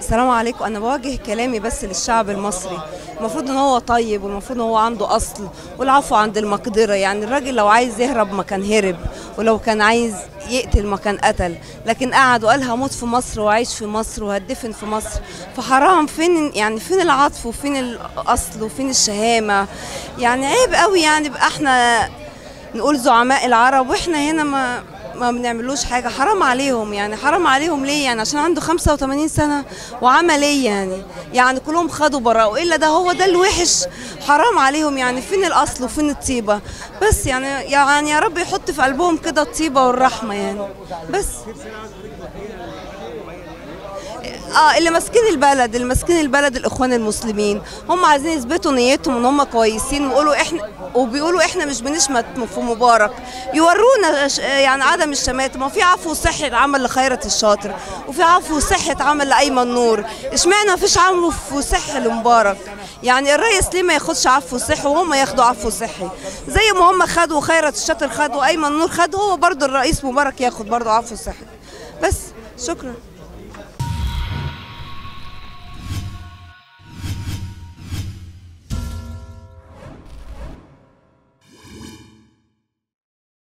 السلام عليكم انا بوجه كلامي بس للشعب المصري المفروض ان هو طيب والمفروض ان هو عنده اصل والعفو عند المقدره يعني الراجل لو عايز يهرب ما كان هرب ولو كان عايز يقتل ما كان قتل لكن قعد وقال هموت في مصر وعايش في مصر وهدفن في مصر فحرام فين يعني فين العطف وفين الاصل وفين الشهامه يعني عيب قوي يعني بقى احنا نقول زعماء العرب واحنا هنا ما ما بنعملوش حاجة حرام عليهم يعني حرام عليهم ليه يعني عشان عنده 85 سنة وعمل ايه يعني يعني كلهم خدوا براءة إلا ده هو ده الوحش حرام عليهم يعني فين الأصل وفين الطيبة بس يعني يعني يا رب يحط في قلبهم كده الطيبة والرحمة يعني بس اه اللي ماسكين البلد اللي ماسكين البلد الاخوان المسلمين هم عايزين يثبتوا نيتهم ان هم كويسين ويقولوا احنا وبيقولوا احنا مش بنشمت في مبارك يورونا ش- يعني عدم الشماتة ما في عفو صحي اتعمل لخيرة الشاطر وفي عفو صحي اتعمل لايمن نور اشمعنى ما فيش عفو صحي لمبارك يعني الرئيس ليه ما ياخدش عفو صحي وهم ياخدوا عفو صحي زي ما هم خدوا خيرة الشاطر خد وايمن نور خد هو برضو الرئيس مبارك ياخد برضو عفو صحي بس شكرا